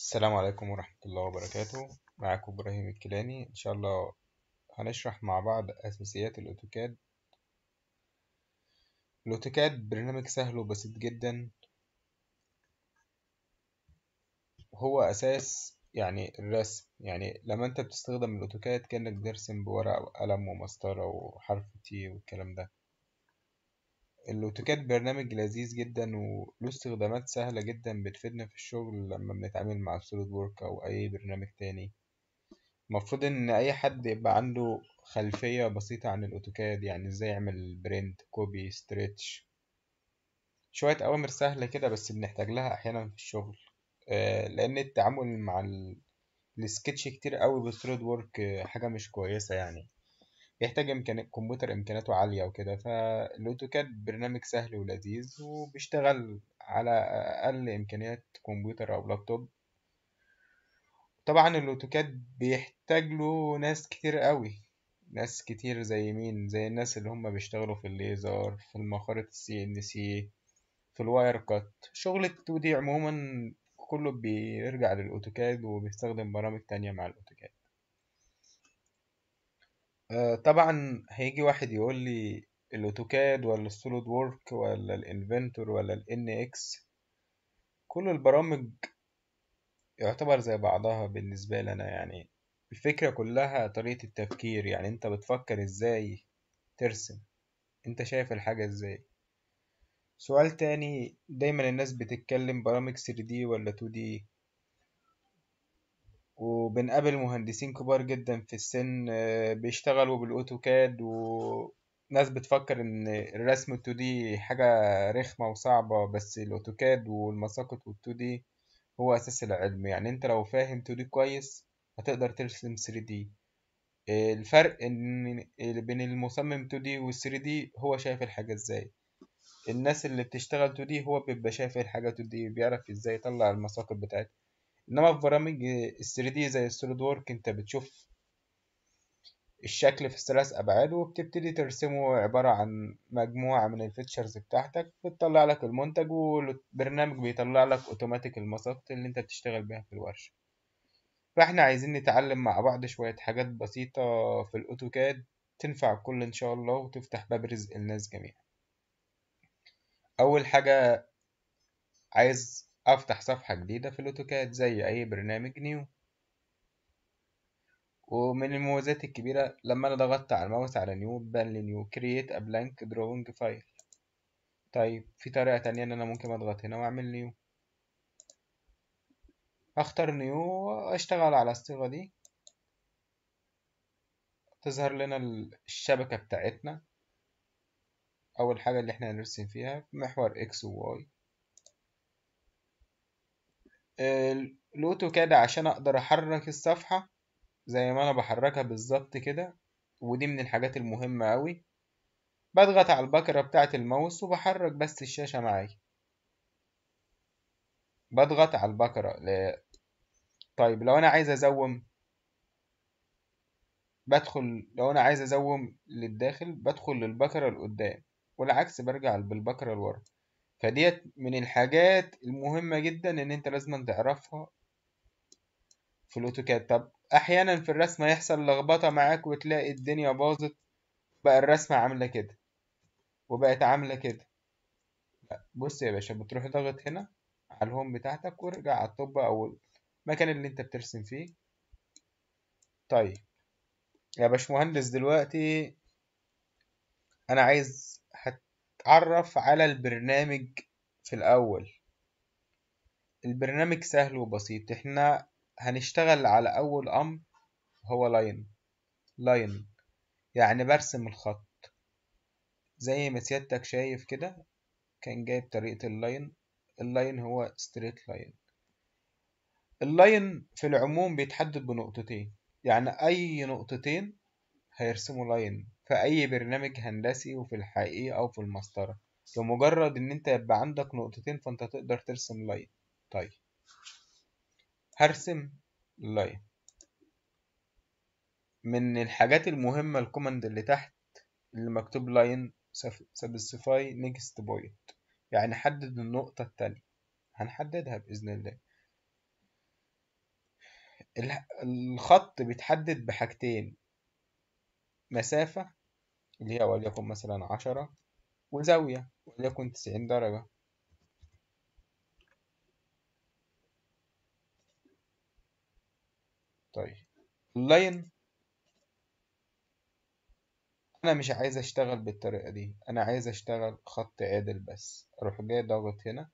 السلام عليكم ورحمة الله وبركاته معاكم إبراهيم الكيلاني إن شاء الله هنشرح مع بعض أساسيات الأوتوكاد الأوتوكاد برنامج سهل وبسيط جدا هو أساس يعني الرسم يعني لما أنت بتستخدم الأوتوكاد كأنك بترسم بورقة وقلم ومسطرة وحرف تي والكلام ده الأوتوكاد برنامج لذيذ جدا وله استخدامات سهلة جدا بتفيدنا في الشغل لما بنتعامل مع السوليد وورك أو أي برنامج تاني المفروض إن أي حد يبقى عنده خلفية بسيطة عن الأوتوكاد يعني إزاي يعمل برينت كوبي ستريتش شوية أوامر سهلة كده بس بنحتاج لها أحيانا في الشغل آه، لأن التعامل مع ال- السكتش كتير قوي بالسوليد وورك آه، حاجة مش كويسة يعني يحتاج إمكان كمبيوتر إمكانياته عالية وكده فالأوتوكاد برنامج سهل ولذيذ وبيشتغل على أقل إمكانيات كمبيوتر أو لابتوب طبعا الأوتوكاد بيحتاج له ناس كتير قوي ناس كتير زي مين زي الناس اللي هم بيشتغلوا في الليزر في المخارط السي ان سي في الواير كات شغل ال 2 دي عموما كله بيرجع للأوتوكاد وبيستخدم برامج تانية مع الأوتوكاد آه، طبعا هيجي واحد يقول لي الاوتوكاد ولا السوليد وورك ولا الانفنتور ولا الان اكس كل البرامج يعتبر زي بعضها بالنسبة لي انا يعني الفكرة كلها طريقة التفكير يعني انت بتفكر ازاي ترسم انت شايف الحاجة ازاي سؤال تاني دايما الناس بتتكلم برامج 3D ولا 2D وبنقابل مهندسين كبار جدا في السن آه، بيشتغلوا بالأوتوكاد وناس بتفكر إن الرسم التو دي حاجة رخمة وصعبة بس الأوتوكاد والمساقط والتو دي هو أساس العلم يعني أنت لو فاهم تو دي كويس هتقدر ترسم 3D الفرق إن بين المصمم 2D وال 3D هو شايف الحاجة ازاي الناس اللي بتشتغل 2D هو بيبقى شايف الحاجة 2D بيعرف ازاي يطلع المساقط بتاعتها انما في برامج ال 3D زي السوليد وورك انت بتشوف الشكل في الثلاث ابعاد وبتبتدي ترسمه عبارة عن مجموعة من الفيتشرز بتاعتك بتطلع لك المنتج والبرنامج بيطلع لك اوتوماتيك المساقط اللي انت بتشتغل بيها في الورشة فاحنا عايزين نتعلم مع بعض شوية حاجات بسيطة في الاوتوكاد تنفع الكل ان شاء الله وتفتح باب رزق الناس جميعا اول حاجة عايز افتح صفحة جديدة في الاوتوكاد زي اي برنامج نيو ومن المميزات الكبيرة لما أنا ضغطت على الماوس على نيو بان لي نيو create a blank drawing file طيب في طريقة تانية إن أنا ممكن أضغط هنا وأعمل نيو هختار نيو وأشتغل على الصيغة دي تظهر لنا الشبكة بتاعتنا أول حاجة اللي احنا هنرسم فيها محور إكس وواي الأوتوكاد عشان أقدر أحرك الصفحة زي ما أنا بحركها بالظبط كده ودي من الحاجات المهمة أوي بضغط على البكرة بتاعة الماوس وبحرك بس الشاشة معايا بضغط على البكرة ل... طيب لو أنا عايز أزوم بدخل لو أنا عايز أزوم للداخل بدخل للبكرة لقدام والعكس برجع بالبكرة لورا فديت من الحاجات المهمة جدا إن أنت لازم تعرفها في الأوتوكاد طب أحيانا في الرسمة يحصل لخبطة معاك وتلاقي الدنيا باظت بقى الرسمة عاملة كده وبقت عاملة كده لا بص يا باشا بتروح ضاغط هنا على الهوم بتاعتك وارجع على الطب أو المكان اللي أنت بترسم فيه طيب يا باشمهندس دلوقتي أنا عايز هتعرف على البرنامج في الأول البرنامج سهل وبسيط احنا هنشتغل على أول أمر هو لاين لاين يعني برسم الخط زي ما سيادتك شايف كده كان جايب طريقة اللاين اللاين هو ستريت لاين اللاين في العموم بيتحدد بنقطتين يعني أي نقطتين هيرسموا لاين في أي برنامج هندسي وفي الحقيقة أو في المسطرة لمجرد إن أنت يبقى عندك نقطتين فأنت تقدر ترسم لاين طيب هرسم لاين من الحاجات المهمة الكوماند اللي تحت اللي مكتوب لاين سبسيفاي نيكست بوينت يعني حدد النقطة التانية هنحددها بإذن الله ال- الخط بيتحدد بحاجتين مسافة اللي هي وليكن مثلا عشرة وزاوية وليكن تسعين درجة طيب اللاين انا مش عايز اشتغل بالطريقة دي انا عايز اشتغل خط عادل بس اروح جاي ضاغط هنا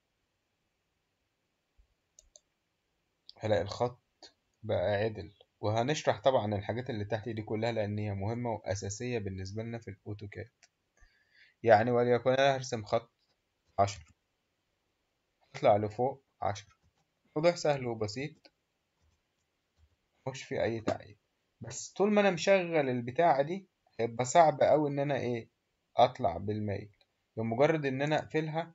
هلاقي الخط بقى عدل وهنشرح طبعا الحاجات اللي تحت دي كلها لان هي مهمة واساسية بالنسبة لنا في الاوتوكاد يعني وليكن انا هرسم خط عشرة اطلع لفوق عشرة موضوع سهل وبسيط مش فيه اي تعقيد بس طول ما انا مشغل البتاعة دي هيبقى صعب اوي ان انا ايه اطلع بالميل بمجرد ان انا اقفلها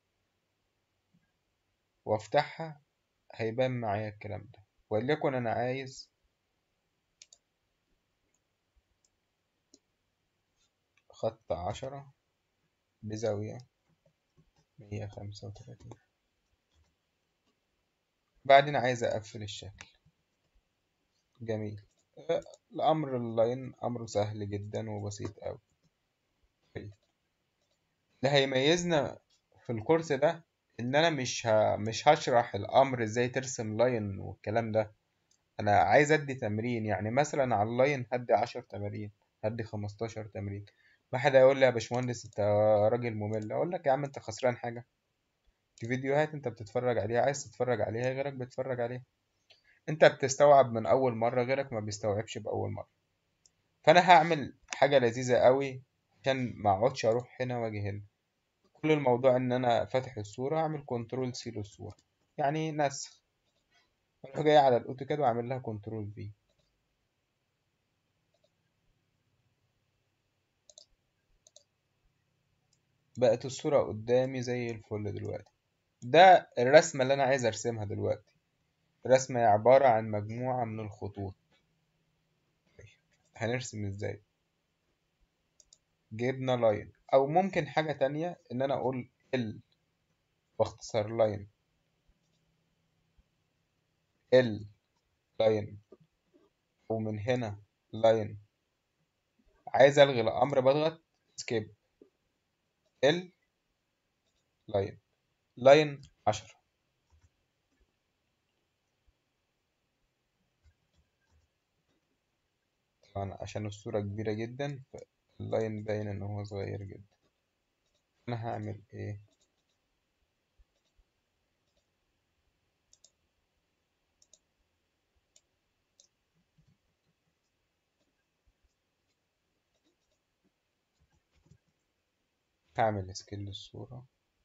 وافتحها هيبان معايا الكلام ده وليكن انا عايز خط عشرة بزاوية مية خمسة وتلاتين بعدين عايز اقفل الشكل جميل آه، الامر اللاين امره سهل جدا وبسيط اوي طيب. اللي هيميزنا في الكورس ده ان انا مش ه... مش هشرح الامر ازاي ترسم لاين والكلام ده انا عايز ادي تمرين يعني مثلا على اللاين هدي عشر تمارين هدي خمستاشر تمرين واحد هيقول لي يا باشمهندس انت راجل ممل اقول لك يا عم انت خسران حاجه في فيديوهات انت بتتفرج عليها عايز تتفرج عليها غيرك بيتفرج عليها انت بتستوعب من اول مره غيرك ما بيستوعبش باول مره فانا هعمل حاجه لذيذه قوي عشان ما اقعدش اروح هنا واجي هنا كل الموضوع ان انا فاتح الصوره اعمل كنترول سي للصوره يعني نسخ اروح جاي على الاوتوكاد واعمل لها كنترول في بقت الصورة قدامي زي الفل دلوقتي ده الرسمة اللي أنا عايز أرسمها دلوقتي الرسمة هي عبارة عن مجموعة من الخطوط هنرسم ازاي جبنا لاين أو ممكن حاجة تانية إن أنا أقول ال واختصر لاين ال لاين ومن هنا لاين عايز ألغي الأمر بضغط سكيب ال لاين لاين عشرة طبعا عشان الصورة كبيرة جدا فاللاين باين إن هو صغير جدا أنا هعمل إيه هعمل سكيل للصورة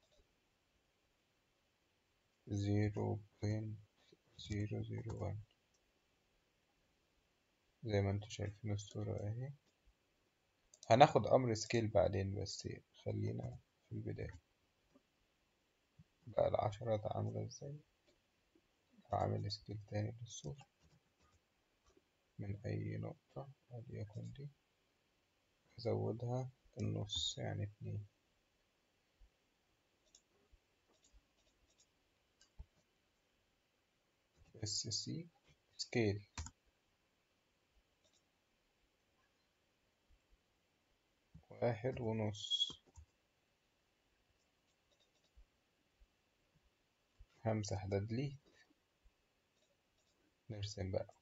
زيرو بوينت زيرو زيرو وان زي ما انتوا شايفين الصورة اهي هناخد أمر سكيل بعدين بس خلينا في البداية بقى العشرات عاملة ازاي هعمل سكيل تاني للصورة من أي نقطة وليكن دي أزودها النص يعني اتنين اس سي سكيل واحد ونص همسح ده ديليت نرسم بقى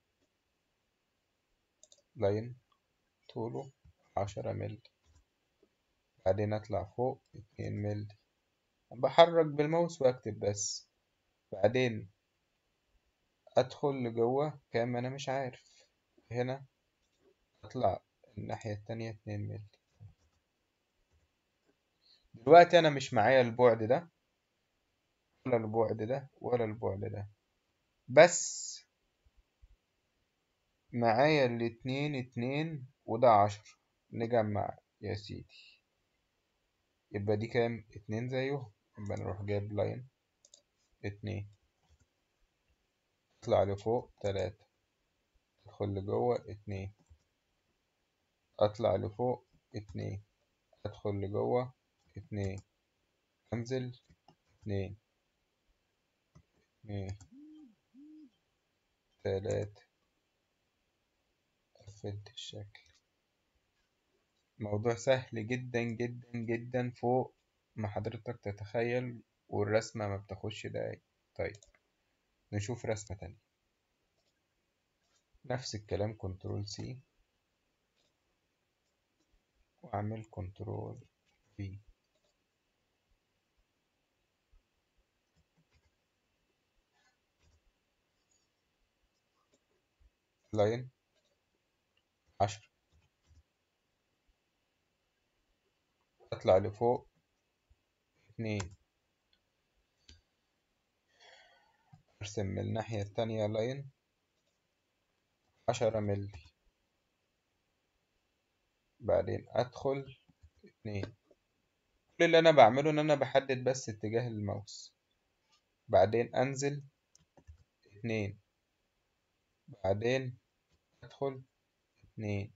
لاين طوله عشرة مللي بعدين اطلع فوق اتنين مللي بحرك بالماوس واكتب بس بعدين ادخل لجوه كام انا مش عارف هنا اطلع الناحية التانية اتنين مللي دلوقتي انا مش معايا البعد ده ولا البعد ده ولا البعد ده بس معايا الاتنين اتنين وده عشر نجمع يا سيدي يبقى دي كام اتنين زيه يبقى نروح جايب لاين اتنين اطلع لفوق تلاتة ادخل لجوه اتنين اطلع لفوق اتنين ادخل لجوه اتنين انزل اتنين اتنين تلاتة قفلت الشكل موضوع سهل جدا جدا جدا فوق ما حضرتك تتخيل والرسمة ما بتاخدش دقايق طيب نشوف رسمة تانية نفس الكلام كنترول سي واعمل كنترول في لاين عشرة اطلع لفوق اتنين ارسم من الناحية التانية لاين عشرة ملي بعدين ادخل اتنين كل اللي انا بعمله ان انا بحدد بس اتجاه الماوس بعدين انزل اتنين بعدين ادخل اتنين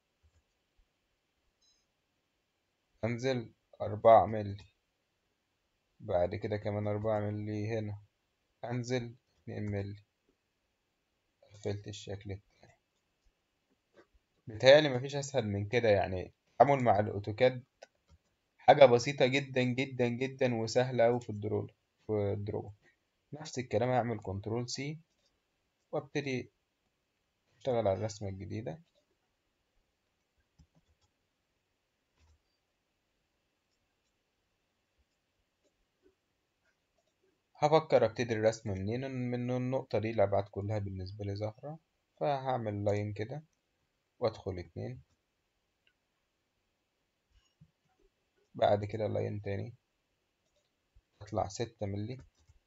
انزل اربعة ملي بعد كده كمان اربعة ملي هنا انزل اتنين ملي قفلت الشكل بتاعي بيتهيألي مفيش اسهل من كده يعني التعامل مع الاوتوكاد حاجة بسيطة جدا جدا جدا وسهلة أوي في الدرو في الدرو نفس الكلام هعمل كنترول سي وابتدي اشتغل على الرسمة الجديدة هفكر ابتدي الرسم منين من النقطة دي الأبعاد كلها بالنسبة لي ظاهرة فهعمل لاين كده وادخل اتنين بعد كده لاين تاني اطلع ستة ملي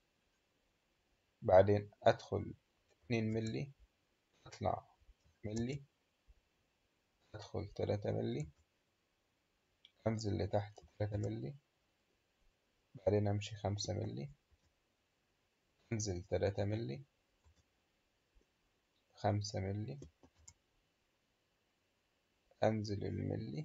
بعدين ادخل اتنين ملي اطلع ملي ادخل تلاتة ملي انزل لتحت تلاتة ملي بعدين امشي خمسة ملي انزل تلاتة ملي خمسة ملي انزل الملي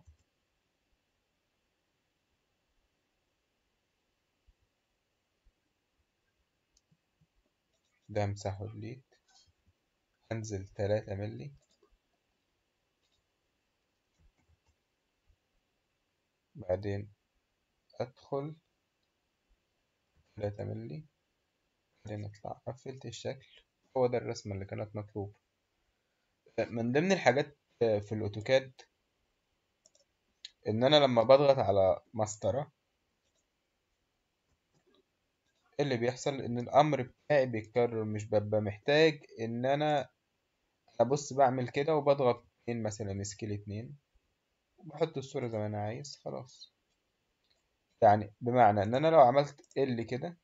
ده امسحه ديليت انزل تلاتة ملي بعدين ادخل تلاتة ملي بعدين اطلع قفلت الشكل هو ده الرسمة اللي كانت مطلوبة من ضمن الحاجات في الاوتوكاد ان انا لما بضغط على مسطرة اللي بيحصل ان الامر بتاعي بيتكرر مش ببقى محتاج ان انا ابص بعمل كده وبضغط اتنين مثلا سكيل اتنين وبحط الصورة زي ما انا عايز خلاص يعني بمعنى ان انا لو عملت ال كده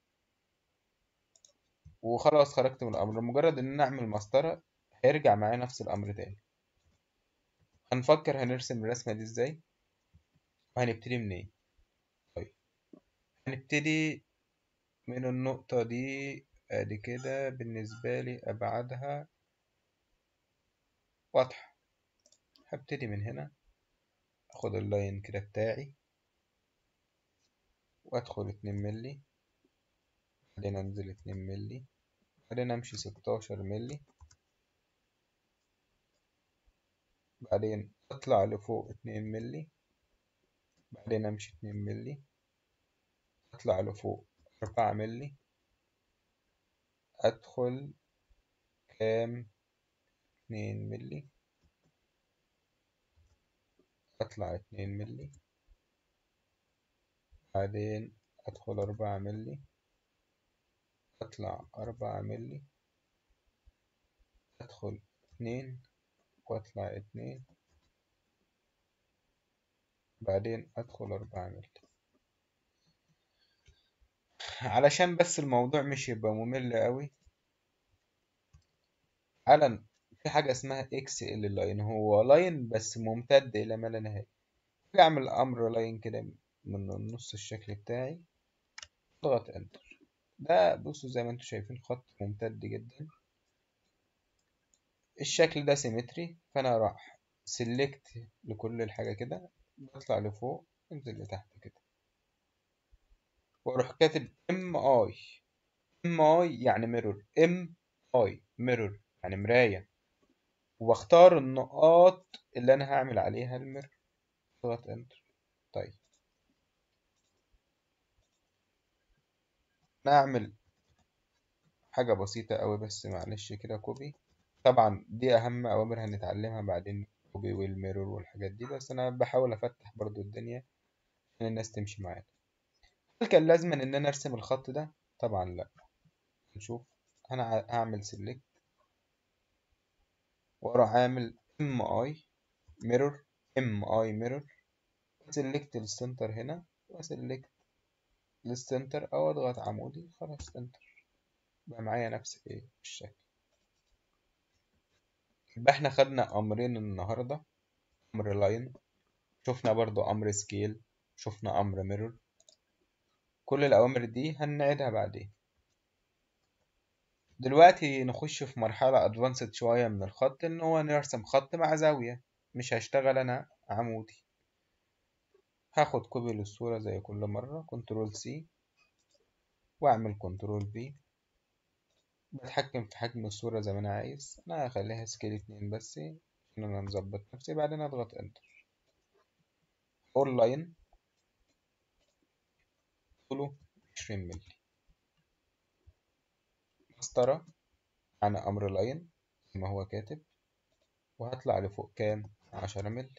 وخلاص خرجت من الامر مجرد ان انا اعمل مسطرة هيرجع معايا نفس الامر تاني هنفكر هنرسم الرسمة دي ازاي وهنبتدي منين طيب هنبتدي من النقطة دي ادي كده بالنسبة لي ابعادها واضحة هبتدي من هنا اخد اللاين كده بتاعي وادخل اتنين ملي بعدين انزل اتنين ملي بعدين امشي ستاشر ملي بعدين اطلع لفوق اتنين ملي بعدين امشي اتنين ملي اطلع لفوق اربعة ملي ادخل كام اتنين ملي اطلع اتنين ملي بعدين ادخل اربعة ملي اطلع اربعة ملي ادخل اتنين واطلع اتنين بعدين ادخل اربعة ملي علشان بس الموضوع مش يبقى ممل قوي على في حاجة اسمها اكس ال لاين هو لاين بس ممتد الى ما لا نهاية اعمل امر لاين كده من النص الشكل بتاعي اضغط انتر ده بصوا زي ما انتم شايفين خط ممتد جدا الشكل ده سيمتري فانا راح سيلكت لكل الحاجة كده بطلع لفوق انزل لتحت كده واروح كاتب ام اي ام اي يعني ميرور ام اي ميرور يعني مراية واختار النقاط اللي انا هعمل عليها الميرور اضغط انتر طيب نعمل حاجة بسيطة أوي بس معلش كده كوبي طبعا دي أهم أوامر هنتعلمها بعدين كوبي والميرور والحاجات دي بس أنا بحاول أفتح برضو الدنيا عشان الناس تمشي معانا هل كان لازم إن أنا أرسم الخط ده؟ طبعا لأ نشوف أنا هعمل سيلكت وأروح عامل ام اي ميرور ام اي ميرور سيلكت السنتر هنا وسيلكت للسنتر أو أضغط عمودي خلاص انتر بقى معايا نفس ايه الشكل يبقى احنا خدنا أمرين النهاردة أمر لاين شفنا برضو أمر سكيل شفنا أمر ميرور كل الأوامر دي هنعيدها بعدين دلوقتي نخش في مرحلة أدفانسد شوية من الخط إن هو نرسم خط مع زاوية مش هشتغل أنا عمودي هاخد كوبي للصورة زي كل مرة كنترول سي وأعمل كنترول في بتحكم في حجم الصورة زي ما أنا عايز أنا هخليها سكيل اتنين بس عشان أنا مظبط نفسي بعدين أضغط انتر أول لاين طوله عشرين مللي مسطرة على أمر لاين زي ما هو كاتب وهطلع لفوق كام عشرة مللي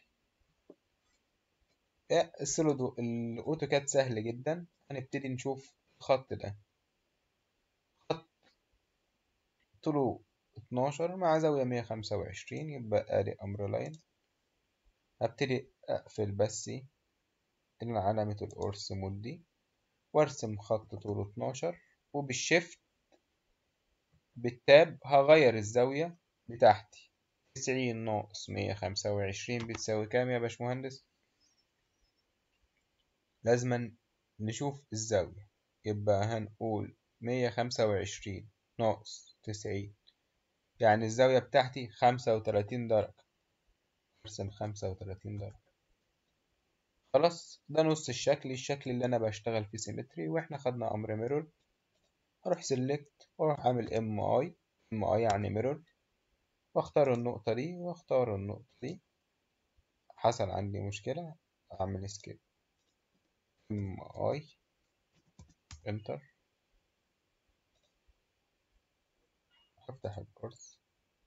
السوليد الأوتوكاد سهل جدا هنبتدي نشوف الخط ده خط طوله اتناشر مع زاوية مية خمسة وعشرين يبقى آدي أمر لاين هبتدي أقفل بس علامة القرص مود دي وارسم خط طوله اتناشر وبالشيفت بالتاب هغير الزاوية بتاعتي تسعين ناقص مية خمسة وعشرين بتساوي كام يا باشمهندس؟ لازما نشوف الزاوية يبقى هنقول مية خمسة وعشرين ناقص تسعين يعني الزاوية بتاعتي خمسة وتلاتين درجة ارسم خمسة وتلاتين درجة خلاص ده نص الشكل الشكل اللي انا بشتغل فيه سيمتري واحنا خدنا امر ميرور اروح سيلكت واروح عامل ام اي ام اي يعني ميرور واختار النقطة دي واختار النقطة دي حصل عندي مشكلة اعمل سكيب ام اي انتر افتح الكورس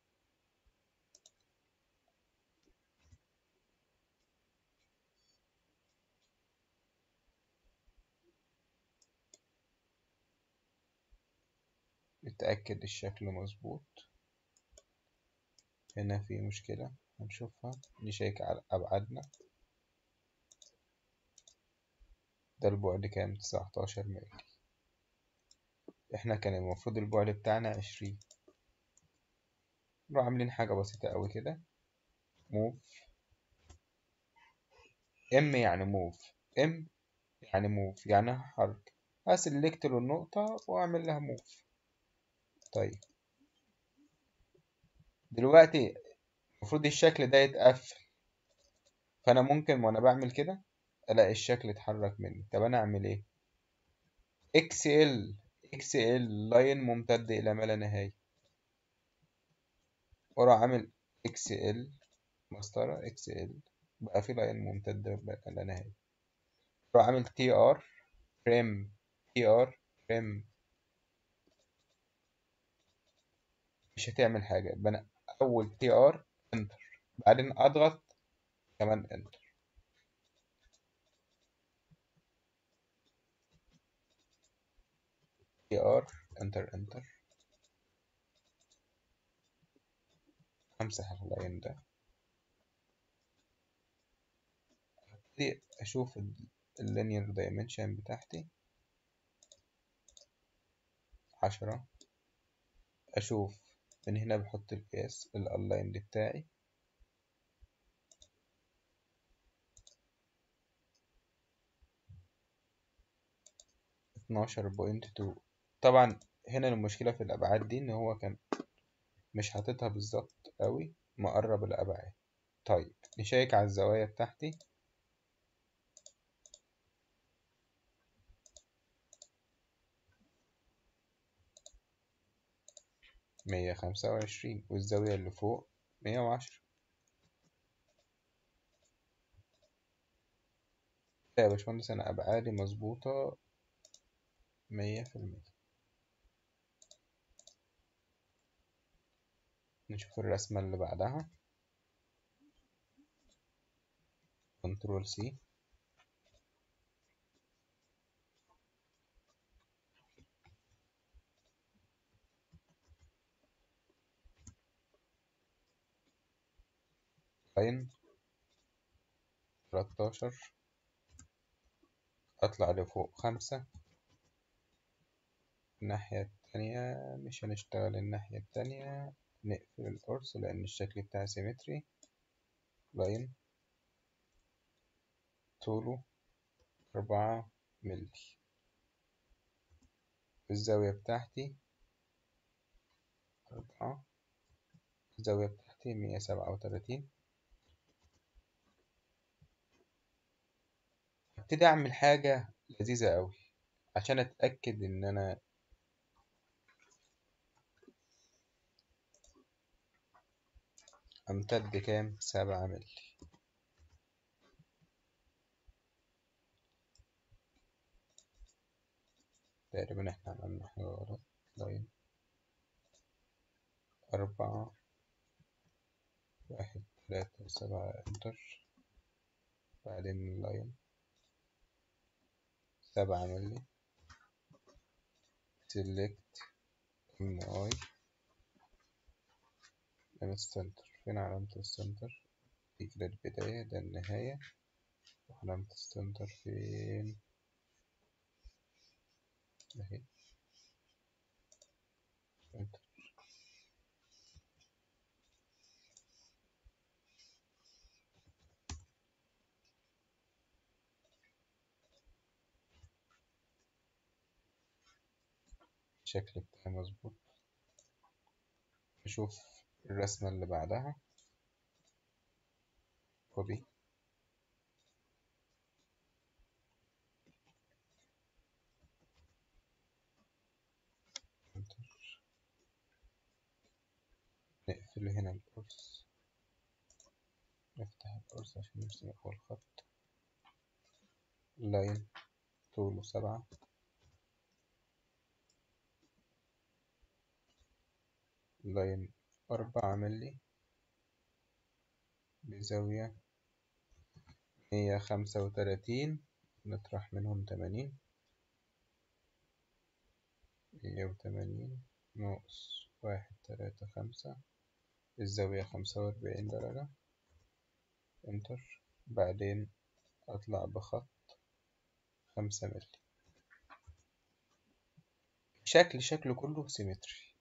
نتأكد الشكل مظبوط هنا في مشكلة هنشوفها نشيك على أبعادنا ده البعد كام تسعتاشر مللي احنا كان المفروض البعد بتاعنا عشرين نروح عاملين حاجة بسيطة أوي كده موف ام يعني موف ام يعني موف يعني هحرك هسلكت له النقطة وأعمل لها موف طيب دلوقتي المفروض الشكل ده يتقفل فأنا ممكن وأنا بعمل كده ألاقي الشكل اتحرك مني طب أنا أعمل إيه؟ إكس إل إكس إل لاين ممتد إلى ما لا نهاية وأروح عامل إكس إل مسطرة إكس إل بقى في لاين ممتد إلى نهاية أروح عامل تي آر فريم تي آر فريم مش هتعمل حاجة يبقى أنا أول تي آر انتر بعدين أضغط كمان انتر تي آر انتر انتر همسح اللاين ده ابتدي اشوف اللينير دايمنشن بتاعتي عشرة اشوف من هنا بحط القياس الالاين بتاعي اتناشر بوينت تو طبعا هنا المشكلة في الأبعاد دي إن هو كان مش حاططها بالظبط أوي مقرب الأبعاد طيب نشيك على الزوايا بتاعتي مية خمسة وعشرين والزاوية اللي فوق مية وعشرة يا باشمهندس أنا أبعادي مظبوطة مية في المية نشوف الرسمة اللي بعدها كنترول سي لاين تلاتاشر أطلع لفوق خمسة الناحية التانية مش هنشتغل الناحية التانية نقفل القرص لأن الشكل بتاعي سيمتري لاين طوله أربعة ملي الزاوية بتاعتي أربعة الزاوية بتاعتي مية سبعة وتلاتين هبتدي أعمل حاجة لذيذة أوي عشان أتأكد إن أنا أمتد كام سبعة ملي تقريبا احنا عملنا حاجة غلط لاين أربعة واحد تلاتة سبعة انتر بعدين لاين سبعة ملي select ام اي من السنتر فين علامة السنتر دي كده البداية ده النهاية وعلامة السنتر فين اهي انتر الشكل بتاعي مظبوط نشوف الرسمة اللي بعدها كوبي نقفل هنا القرص نفتح القرص عشان نرسم أول خط لاين طوله سبعة لاين أربعة ملي بزاوية مية خمسة وتلاتين نطرح منهم تمانين مية وتمانين ناقص واحد تلاتة خمسة الزاوية خمسة وأربعين درجة انتر بعدين أطلع بخط خمسة ملي شكل شكله كله سيمتري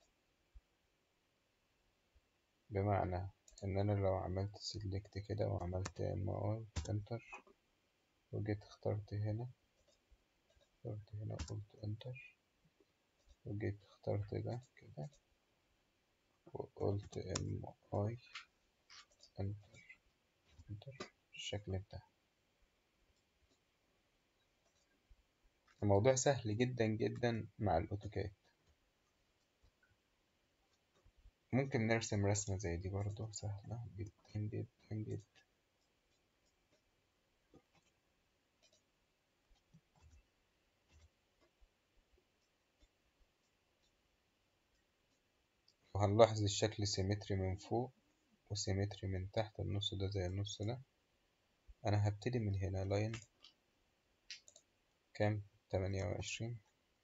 بمعنى إن أنا لو عملت سيلكت كده وعملت ام اي انتر وجيت اخترت هنا اخترت هنا قلت انتر وجيت اخترت ده كده وقلت ام اي انتر انتر الشكل بتاعه الموضوع سهل جدا جدا مع الاوتوكاد ممكن نرسم رسمة زي دي برضو سهلة جدا جدا جدا وهنلاحظ الشكل سيمتري من فوق وسيمتري من تحت النص ده زي النص ده أنا هبتدي من هنا لاين كام تمانية وعشرين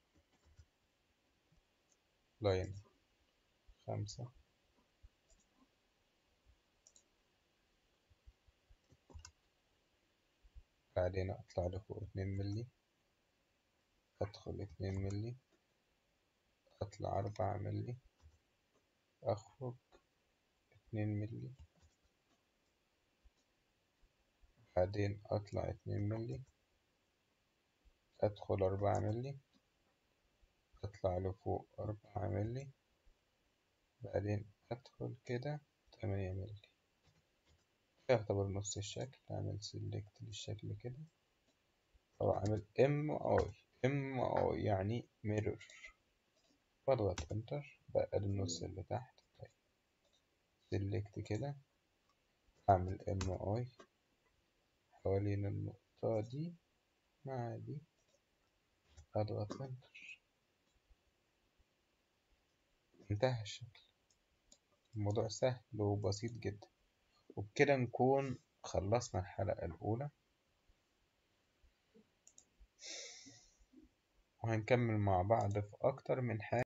لاين خمسة بعدين أطلع لفوق اتنين ملي أدخل اتنين ملي أطلع أربعة ملي أخرج اتنين ملي بعدين أطلع اتنين ملي أدخل أربعة ملي أطلع لفوق أربعة ملي بعدين أدخل كده تمانية ملي يعتبر نص الشكل أعمل سيلكت للشكل كده أو أعمل ام اي ام اي يعني ميرور واضغط انتر بقى النص اللي تحت طيب سيلكت كده اعمل ام اي حوالين النقطة دي مع دي اضغط انتر انتهى الشكل الموضوع سهل وبسيط جدا وبكده نكون خلصنا الحلقة الأولى وهنكمل مع بعض في أكتر من حاجة